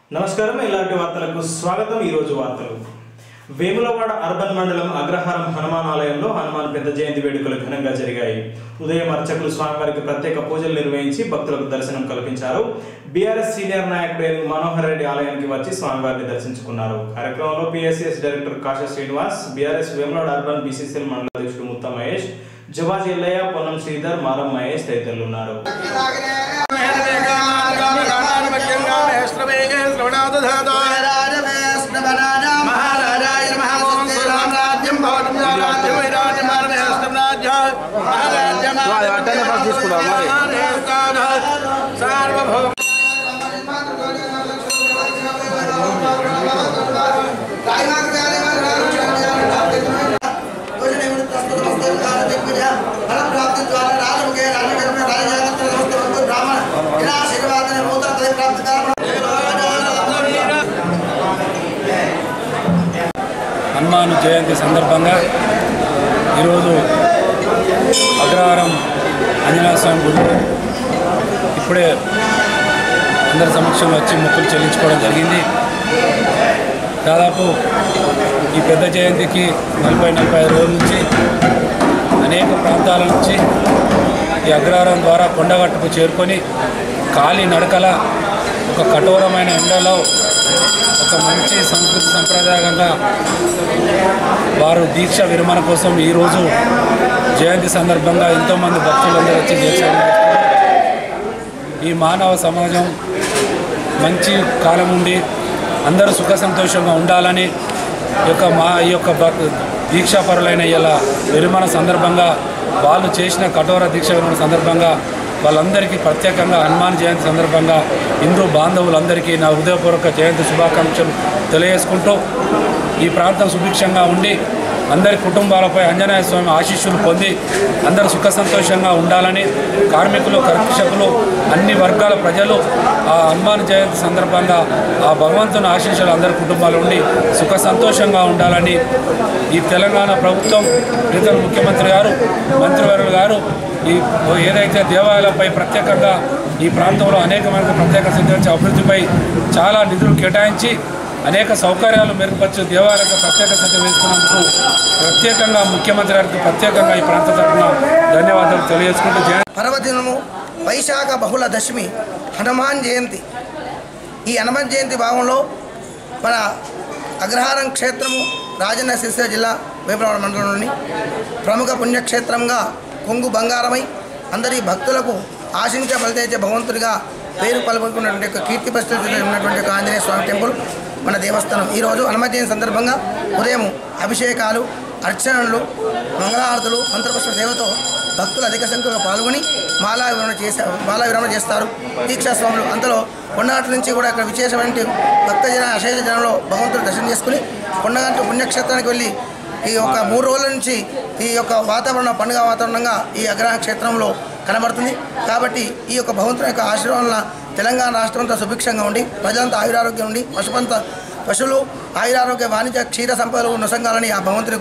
నమస్కారం ఇలాంటి వార్తలకు స్వాగతం ఈ రోజు వార్తలు వేములవాడ అర్బన్ మండలం అగ్రహారం హనుమాన్ ఆలయంలో హనుమాన్ పెద్ద జయంతి వేడుకలు ఘనంగా జరిగాయి ఉదయం అర్చకులు స్వామివారికి ప్రత్యేక పూజలు నిర్వహించి భక్తులకు దర్శనం కల్పించారు బీఆర్ఎస్ సీనియర్ నాయకుడు ఏనుగు మనోహర్ రెడ్డి ఆలయానికి వచ్చి స్వామివారిని దర్శించుకున్నారు కార్యక్రమంలో PSCS director Kasa Srinivas BRS Vemulawada urban BCCL మండల అధ్యక్షుడు ముత్త మహేష్ జవాజ్ ఎల్లయ్య పొన్నం శ్రీధర్ మారం మహేష్ తదితరులు ఉన్నారు హనుమాన్ జయంతి సందర్భంగా ఈరోజు అగ్రహారం ఆంజనేయ స్వామి గుడి ఇప్పుడే అందరి సమక్షంలో వచ్చి మొక్కులు చెల్లించుకోవడం జరిగింది దాదాపు ఈ పెద్ద జయంతికి నలభై నలభై ఐదు రోజుల నుంచి అనేక ప్రాంతాల నుంచి ఈ అగ్రహారం ద్వారా కొండగట్టుకు చేరుకొని కాలి నడకల ఒక కఠోరమైన ఎండలో ఒక మంచి సంస్కృతి సంప్రదాయంగా వారు దీక్ష విరమణ కోసం ఈరోజు జయంతి సందర్భంగా ఎంతోమంది భక్తులందరూ వచ్చి దీక్ష విరమిస్తున్నారు. ఈ మానవ సమాజం మంచి కాలం ఉండి అందరూ సుఖ సంతోషంగా ఉండాలని ఈ యొక్క మా ఈ యొక్క భక్ దీక్షాపరులైన ఇలా విరమణ సందర్భంగా వాళ్ళు చేసిన కఠోర దీక్ష విరమణ సందర్భంగా వాళ్ళందరికీ ప్రత్యేకంగా హనుమాన్ జయంతి సందర్భంగా హిందూ బాంధవులందరికీ నా హృదయపూర్వక జయంతి శుభాకాంక్షలు తెలియజేసుకుంటూ ఈ ప్రాంతం సుభిక్షంగా ఉండి అందరి కుటుంబాలపై ఆంజనేయ స్వామి ఆశీస్సులు పొంది అందరూ సుఖ సంతోషంగా ఉండాలని కార్మికులు కర్షకులు అన్ని వర్గాల ప్రజలు ఆ హనుమాన్ జయంతి సందర్భంగా ఆ భగవంతుని ఆశీస్సులు అందరి కుటుంబాలు ఉండి సుఖ సంతోషంగా ఉండాలని ఈ తెలంగాణ ప్రభుత్వం ప్రీతమ ముఖ్యమంత్రి గారు మంత్రివర్యులు గారు ఈ ఏదైతే దేవాలయాలపై ప్రత్యేకంగా ఈ ప్రాంతంలో అనేకమైన ప్రత్యేక సిద్ధించే అభివృద్ధిపై చాలా నిధులు కేటాయించి అనేక సౌకర్యాలు మెరుగుపరిచి దేవాలయాలకు ప్రత్యేక శ్రద్ధ వేసుకున్నందుకు ప్రత్యేకంగా ముఖ్యమంత్రి గారికి ప్రత్యేకంగా ఈ ప్రాంత తరఫున ధన్యవాదాలు తెలియజేసుకుంటూ జయ పర్వదినము వైశాఖ బహుళ దశమి హనుమాన్ జయంతి ఈ హనుమాన్ జయంతి భాగంలో మన అగ్రహారం క్షేత్రము రాజన్న సిరిసిల్ల జిల్లా వేపలవాడ మండలంలోని ప్రముఖ పుణ్యక్షేత్రంగా కొంగు బంగారమై అందరి భక్తులకు ఆశించ ఫలితేచే భగవంతుడిగా పేరు పలుకున్నటువంటి యొక్క కీర్తి పరిస్థితి ఉన్నటువంటి ఒక ఆంజనేయ స్వామి టెంపుల్ మన దేవస్థానం ఈరోజు హనుమత్ జయంతి సందర్భంగా ఉదయం అభిషేకాలు అర్చనలు మంగళారతులు మంత్రపుష్ప సేవతో భక్తులు అధిక సంఖ్యలో పాల్గొని మాలా విరమణ చేసే మాలా విరమణ చేస్తారు దీక్షాస్వాములు అంతలో కొండగట్టు నుంచి కూడా ఇక్కడ విశేషమైన భక్తజన అశేష జనంలో భగవంతుడు దర్శనం చేసుకుని కొండగట్టు పుణ్యక్షేత్రానికి వెళ్ళి ఈ యొక్క మూడు రోజుల నుంచి ఈ యొక్క వాతావరణం పండుగ వాతావరణంగా ఈ అగ్రహ క్షేత్రంలో కనబడుతుంది కాబట్టి ఈ యొక్క భగవంతుని యొక్క ఆశీర్వాదం వలన తెలంగాణ రాష్ట్రం అంతా సుభిక్షంగా ఉండి ప్రజలంతా ఆయురారోగ్యం ఉండి పశుపంత పశువులు ఆయురారోగ్య వాణిజ్య క్షీర సంపదలు నొసంగాలని ఆ భగవంతుని